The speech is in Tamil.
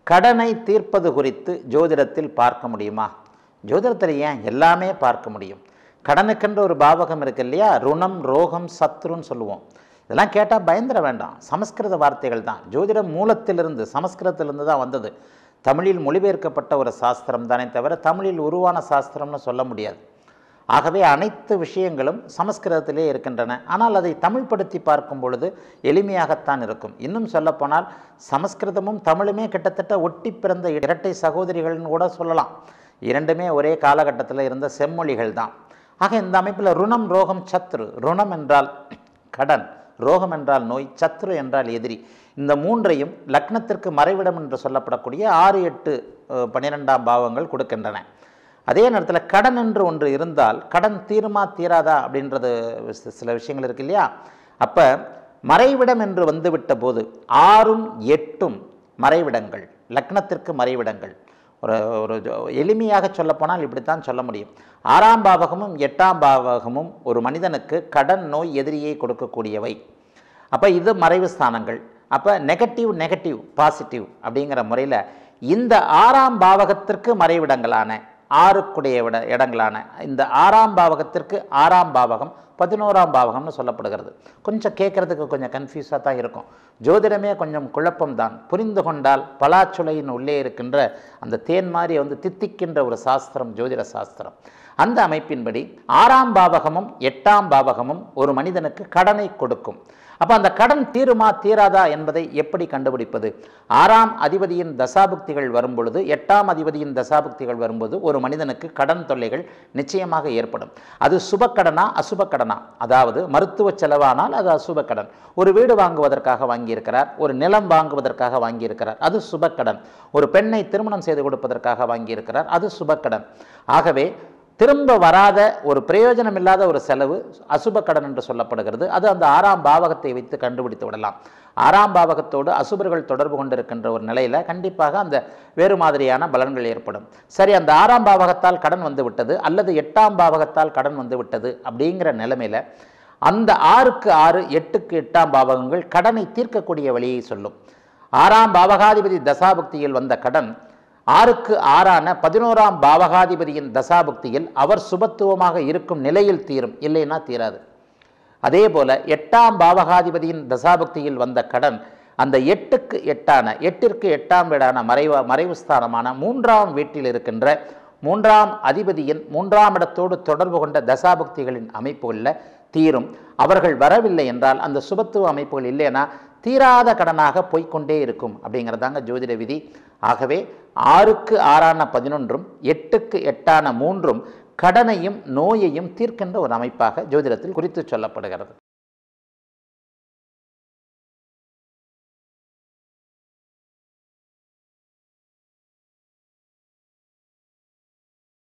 கடனை தீர்ப்பது குறித்து ஜோதிடத்தில் பார்க்க முடியுமா ஜோதிடத்தில் ஏன் எல்லாமே பார்க்க முடியும் கடனுக்கென்ற ஒரு பாவகம் இருக்கு இல்லையா ருணம் ரோகம் சத்ருன்னு சொல்லுவோம் இதெல்லாம் கேட்டால் பயந்துட வேண்டாம் சமஸ்கிருத வார்த்தைகள் தான் ஜோதிடம் மூலத்திலிருந்து சமஸ்கிருதத்திலிருந்து தான் வந்தது தமிழில் மொழிபெயர்க்கப்பட்ட ஒரு சாஸ்திரம் தானே தவிர தமிழில் உருவான சாஸ்திரம்னு சொல்ல முடியாது ஆகவே அனைத்து விஷயங்களும் சமஸ்கிருதத்திலே இருக்கின்றன ஆனால் அதை தமிழ்படுத்தி பார்க்கும் பொழுது எளிமையாகத்தான் இருக்கும் இன்னும் சொல்லப்போனால் சமஸ்கிருதமும் தமிழுமே கிட்டத்தட்ட ஒட்டி பிறந்த இரட்டை சகோதரிகள்னு கூட சொல்லலாம் இரண்டுமே ஒரே காலகட்டத்தில் இருந்த செம்மொழிகள் தான் ஆக இந்த அமைப்பில் ருணம் ரோகம் சத்ரு ருணம் என்றால் கடன் ரோகம் என்றால் நோய் சத்ரு என்றால் எதிரி இந்த மூன்றையும் லக்னத்திற்கு மறைவிடம் என்று சொல்லப்படக்கூடிய ஆறு எட்டு அஹ், பன்னிரெண்டாம் பாவங்கள் கொடுக்கின்றன அதே நேரத்தில் கடன் என்று ஒன்று இருந்தால் கடன் தீருமா தீராதா அப்படின்றது சி- சில விஷயங்கள் இருக்கு இல்லையா அப்போ மறைவிடம் என்று வந்துவிட்ட போது ஆறும் எட்டும் மறைவிடங்கள் லக்னத்திற்கு மறைவிடங்கள் ஒரு ஒரு ஜோ- எளிமையாக சொல்லப்போனால் இப்படித்தான் சொல்ல முடியும் ஆறாம் பாவகமும் எட்டாம் பாவகமும் ஒரு மனிதனுக்கு கடன் நோய் எதிரியை கொடுக்கக்கூடியவை அப்போ இது மறைவு ஸ்தானங்கள் அப்போ நெகட்டிவ் நெகட்டிவ் பாசிட்டிவ் அப்படிங்கிற முறையில் இந்த ஆறாம் பாவகத்திற்கு மறைவிடங்களான ஆறுக்குடைய விட இடங்களான இந்த ஆறாம் பாவகத்திற்கு ஆறாம் பாவகம் பதினோராம் பாவகம்னு சொல்லப்படுகிறது கொஞ்சம் கேட்குறதுக்கு கொஞ்சம் கன்ஃபியூஸாக தான் இருக்கும் ஜோதிடமே கொஞ்சம் குழப்பம்தான் புரிந்து கொண்டால் பலாச்சுளையின் உள்ளே இருக்கின்ற அந்த தேன் மாதிரி வந்து தித்திக்கின்ற ஒரு சாஸ்திரம் ஜோதிட சாஸ்திரம் அந்த அமைப்பின்படி ஆறாம் பாவகமும் எட்டாம் பாவகமும் ஒரு மனிதனுக்கு கடனை கொடுக்கும் அப்போ அந்த கடன் தீருமா தீராதா என்பதை எப்படி கண்டுபிடிப்பது ஆறாம் அதிபதியின் தசாபுக்திகள் வரும்பொழுது எட்டாம் அதிபதியின் தசாபுக்திகள் வரும்போது ஒரு மனிதனுக்கு கடன் தொல்லைகள் நிச்சயமாக ஏற்படும் அது சுபக்கடனா அசுபக்கடனா அதாவது மருத்துவ செலவானால் அது அசுபக்கடன் ஒரு வீடு வாங்குவதற்காக வாங்கியிருக்கிறார் ஒரு நிலம் வாங்குவதற்காக வாங்கியிருக்கிறார் அது சுபக்கடன் ஒரு பெண்ணை திருமணம் செய்து கொடுப்பதற்காக வாங்கியிருக்கிறார் அது சுபக்கடன் ஆகவே திரும்ப வராத ஒரு பிரயோஜனம் இல்லாத ஒரு செலவு அசுப கடன் என்று சொல்லப்படுகிறது அது அந்த ஆறாம் பாவகத்தை வைத்து கண்டுபிடித்து விடலாம் ஆறாம் பாவகத்தோடு அசுபர்கள் தொடர்பு கொண்டிருக்கின்ற ஒரு நிலையில் கண்டிப்பாக அந்த வேறு மாதிரியான பலன்கள் ஏற்படும் சரி அந்த ஆறாம் பாவகத்தால் கடன் வந்து விட்டது அல்லது எட்டாம் பாவகத்தால் கடன் வந்து விட்டது அப்படிங்கிற நிலைமையில் அந்த ஆறுக்கு ஆறு எட்டுக்கு எட்டாம் பாவகங்கள் கடனை தீர்க்கக்கூடிய வழியை சொல்லும் ஆறாம் பாவகாதிபதி தசாபுக்தியில் வந்த கடன் ஆறுக்கு ஆறான பதினோராம் பாவகாதிபதியின் தசாபுக்தியில் அவர் சுபத்துவமாக இருக்கும் நிலையில் தீரும் இல்லைன்னா தீராது அதே போல எட்டாம் பாவகாதிபதியின் தசாபுக்தியில் வந்த கடன் அந்த எட்டுக்கு எட்டான எட்டிற்கு எட்டாம் வீடான மறைவ மறைவு ஸ்தானமான மூன்றாம் வீட்டில் இருக்கின்ற மூன்றாம் அதிபதியின் மூன்றாம் இடத்தோடு தொடர்பு கொண்ட தசாபுக்திகளின் அமைப்புகளில் தீரும் அவர்கள் வரவில்லை என்றால் அந்த சுபத்துவ அமைப்புகள் இல்லைன்னா தீராத கடனாக போய்க்கொண்டே இருக்கும் அப்படிங்கிறதாங்க ஜோதிட விதி ஆகவே ஆறுக்கு ஆறான பதினொன்றும் எட்டுக்கு எட்டான மூன்றும் கடனையும் நோயையும் தீர்க்கின்ற ஒரு அமைப்பாக ஜோதிடத்தில் குறித்து சொல்லப்படுகிறது